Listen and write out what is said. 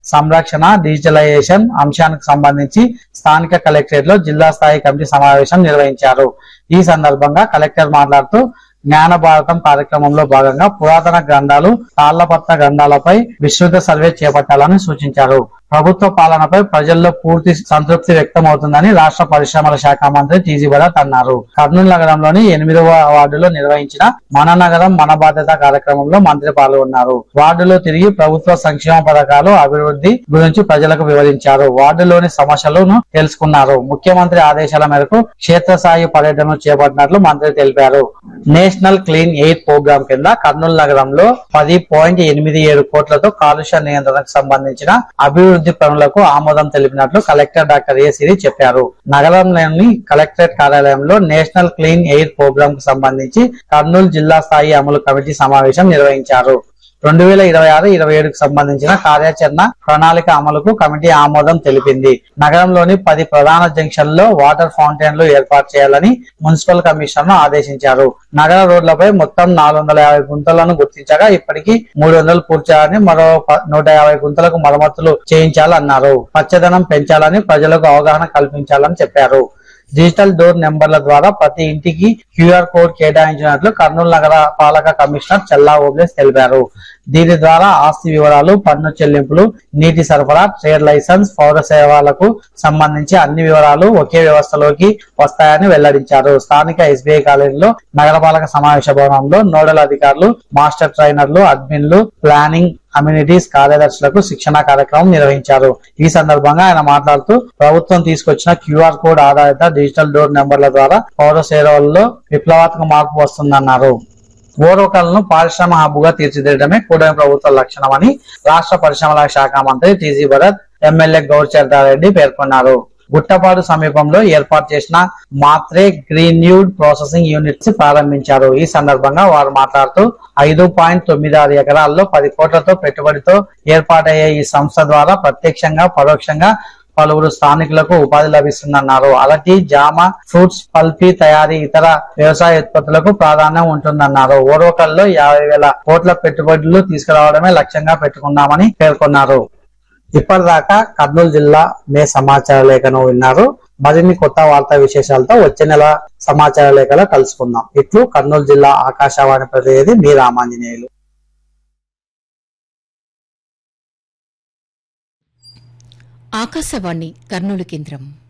సంరక్షణ డిజిటలైజేషన్ అంశానికి సంబంధించి స్థానిక కలెక్టరేట్ లో జిల్లా స్థాయి కమిటీ సమావేశం నిర్వహించారు ఈ సందర్భంగా కలెక్టర్ మాట్లాడుతూ జ్ఞాన భారతం కార్యక్రమంలో భాగంగా పురాతన గ్రంథాలు తాళ్లపత్ర గ్రంథాలపై విస్తృత సర్వే చేపట్టాలని సూచించారు ప్రభుత్వ పాలనపై ప్రజల్లో పూర్తి సంతృప్తి వ్యక్తమవుతుందని రాష్ట్ర పరిశ్రమల శాఖ మంత్రి టీజీ భరత్ అన్నారు కర్నూలు నగరంలోని ఎనిమిదవ వార్డులో నిర్వహించిన మన నగరం మన బాధ్యత కార్యక్రమంలో మంత్రి పాల్గొన్నారు వార్డులో తిరిగి ప్రభుత్వ సంక్షేమ పథకాలు అభివృద్ధి గురించి ప్రజలకు వివరించారు వార్డులోని సమస్యలను తెలుసుకున్నారు ముఖ్యమంత్రి ఆదేశాల మేరకు క్షేత్రస్థాయి పర్యటన చేపట్టినట్లు మంత్రి తెలిపారు నేషనల్ క్లీన్ ఎయిర్ ప్రోగ్రాం కింద కర్నూలు నగరంలో పది పాయింట్ ఎనిమిది ఏడు కోట్లతో కాలుష్య నియంత్రణకు సంబంధించిన అభివృద్ధి పనులకు ఆమోదం తెలిపినట్లు కలెక్టర్ డాక్టర్ ఏ సిరి చెప్పారు నగరంలోని కలెక్టరేట్ కార్యాలయంలో నేషనల్ క్లీన్ ఎయిర్ ప్రోగ్రాం కు సంబంధించి కర్నూలు జిల్లా స్థాయి అమలు కమిటీ సమావేశం నిర్వహించారు రెండు వేల ఇరవై ఆరు ఇరవై ఏడుకు సంబంధించిన కార్యాచరణ ప్రణాళిక అమలుకు కమిటీ ఆమోదం తెలిపింది నగరంలోని పది ప్రధాన జంక్షన్లలో వాటర్ ఫౌంటైన్లు ఏర్పాటు చేయాలని మున్సిపల్ కమిషనర్ ఆదేశించారు నగర రోడ్లపై మొత్తం నాలుగు వందల యాభై గుంతలను గుర్తించగా ఇప్పటికీ మూడు వందలు పూడ్చాలని మరో ప- నూట యాభై గుంతలకు మరమ్మతులు చేయించాలన్నారు పచ్చదనం పెంచాలని ప్రజలకు అవగాహన కల్పించాలని చెప్పారు డిజిటల్ డోర్ నెంబర్ల ద్వారా ప్రతి ఇంటికి క్యూఆర్ కోడ్ కేటాయించినట్లు కర్నూలు నగర పాలక కమిషనర్ చల్లా ఓబ్లేస్ తెలిపారు దీని ద్వారా ఆస్తి వివరాలు పన్ను చెల్లింపులు నీటి సరఫరా ట్రేడ్ లైసెన్స్ పౌర సేవలకు సంబంధించి అన్ని వివరాలు ఒకే వ్యవస్థలోకి వస్తాయని వెల్లడించారు స్థానిక ఎస్బీఐ కాలేజీలో నగరపాలక సమావేశ భవనంలో నోడల్ అధికారులు మాస్టర్ ట్రైనర్లు అడ్మిన్లు ప్లానింగ్ అమ్యూనిటీస్ కార్యదర్శులకు శిక్షణ కార్యక్రమం నిర్వహించారు ఈ సందర్భంగా ఆయన మాట్లాడుతూ ప్రభుత్వం తీసుకొచ్చిన క్యూఆర్ కోడ్ ఆధారిత డిజిటల్ డోర్ నెంబర్ల ద్వారా పౌర సేవల్లో విప్లవాత్మక మార్పు వస్తుందన్నారు ఓరోకలను పారిశ్రమ హబ్బుగా తీర్చిదిద్దడమే కూటమి ప్రభుత్వ లక్షణమని రాష్ట్ర పరిశ్రమల శాఖ మంత్రి టీజీ భరత్ ఎమ్మెల్యే గౌరచంద్రారెడ్డి పేర్కొన్నారు గుట్టపాడు సమీపంలో ఏర్పాటు చేసిన మాత్రే గ్రీన్యూడ్ ప్రాసెసింగ్ యూనిట్స్ ప్రారంభించారు ఈ సందర్భంగా వారు మాట్లాడుతూ ఐదు పాయింట్ తొమ్మిది ఆరు ఎకరాల్లో పది కోట్లతో పెట్టుబడితో ఏర్పాటయ్యే ఈ సంస్థ ద్వారా ప్రత్యక్షంగా పరోక్షంగా పలువురు స్థానికులకు ఉపాధి లభిస్తుందన్నారు అరటి జామ ఫ్రూట్స్ పల్పీ తయారీ ఇతర వ్యవసాయ ఉత్పత్తులకు ప్రాధాన్యం ఉంటుందన్నారు ఓరోకల్లో యాభై వేల కోట్ల పెట్టుబడులు తీసుకురావడమే లక్ష్యంగా పెట్టుకున్నామని పేర్కొన్నారు ఇప్పటిదాకా కర్నూలు జిల్లా మే సమాచార లేఖను విన్నారు మరిన్ని కొత్త వార్తా విశేషాలతో వచ్చే నెల సమాచార లేఖలో కలుసుకుందాం ఇట్లు కర్నూలు జిల్లా ఆకాశవాణి ప్రతినిధి మీ రామాంజనేయులు ఆకాశవాణి కర్నూలు కేంద్రం